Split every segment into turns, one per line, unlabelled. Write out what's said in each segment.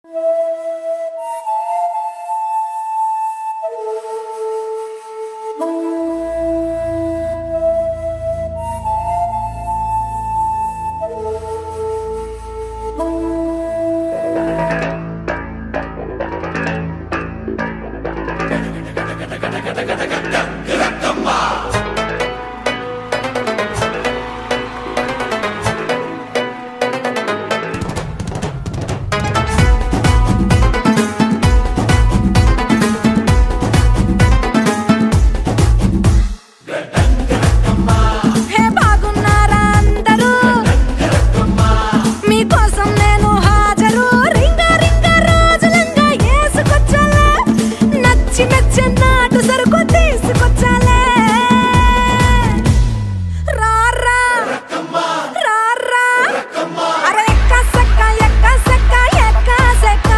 హే బాగున్నారా అందరూ మీకోసం నేను హాజరు రింగ రింగ రోజులంగా వేసుకొచ్చాలే నచ్చి నచ్చి నాటు సరుకు తీసుకొచ్చాలే రారా రారా అరే ఎక్క సక్క ఎక్క సక్క ఎక్క సక్క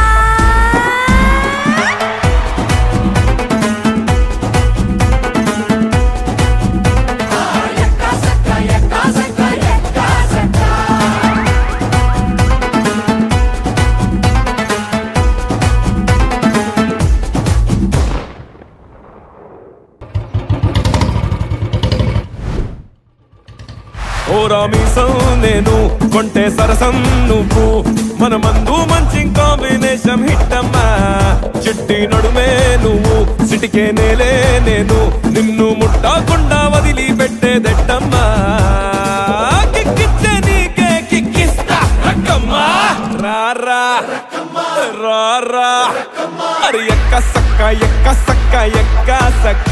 ఓ రామీసం నేను కొంటే సరసం నువ్వు మన మందు మంచి కాంబినేషన్ హిట్ అమ్మా చిట్టి నడుమే నువ్వు సిటికే నేలే నేను నిన్ను ముట్టకుండా వదిలి పెట్టేదెట్టమ్మా కిక్కిచ్చే నీకే కిక్కిస్తా రక్కమ్మా రారా రారా అరే ఎక్క సక్క ఎక్క సక్క ఎక్క సక్క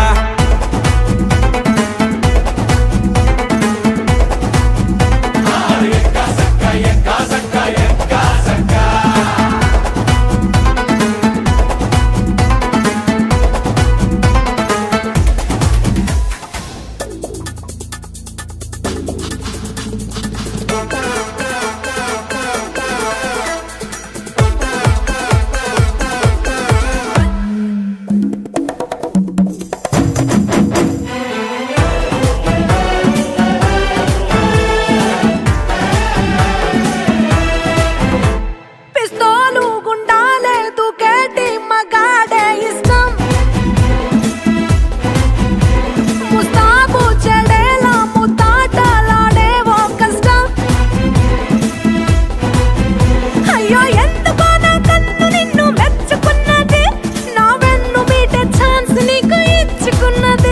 పిస్తోలు గుండాలే దూకేటి మగాడే ఇష్టం ముస్తాబు చెడేలా ముతాటలాడేవో కష్టం అయ్యో ఎందుకో నా కన్ను నిన్ను మెచ్చుకున్నది నా వెన్ను మీటే ఛాన్స్ నీకు ఇచ్చుకున్నది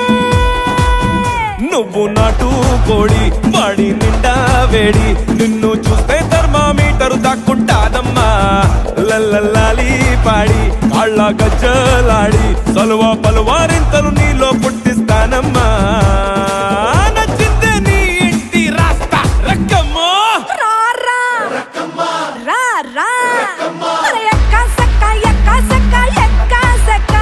నువ్వు నాటు కోడి వాడి నిండా వేడి నిన్ను చూస్తే థర్మామీటరు దాక్కుంటాదమ్మా లల్లల్లాలి పాడి కాళ్ళ గజ్జలాడి సలువ పలువారింతలు నీలో పుట్టిస్తానమ్మా నచ్చిందే నీ ఇంటి రాస్తా రక్కమ్మో
రారా రా రా అరే ఎక్క సక్క ఎక్క సక్క ఎక్క సక్క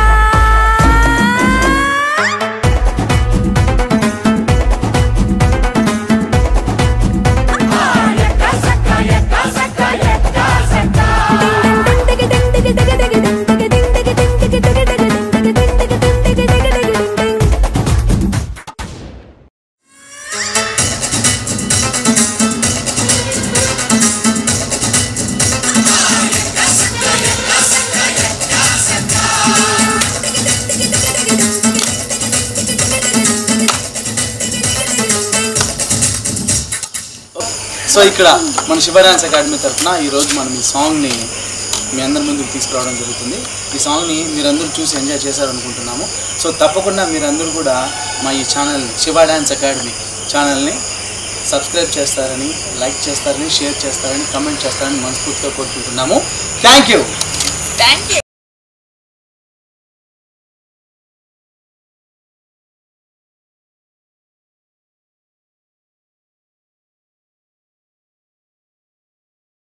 సో ఇక్కడ మన శివ డాన్స్ అకాడమీ తరఫున ఈరోజు మనం ఈ సాంగ్ని మీ అందరి ముందుకు తీసుకురావడం జరుగుతుంది ఈ సాంగ్ని మీరందరూ చూసి ఎంజాయ్ చేశారనుకుంటున్నాము సో తప్పకుండా మీరందరూ కూడా మా ఈ ఛానల్ శివ డాన్స్ అకాడమీ ఛానల్ని సబ్స్క్రైబ్ చేస్తారని లైక్ చేస్తారని షేర్ చేస్తారని కమెంట్ చేస్తారని మనస్ఫూర్తిగా కోరుకుంటున్నాము థ్యాంక్ యూ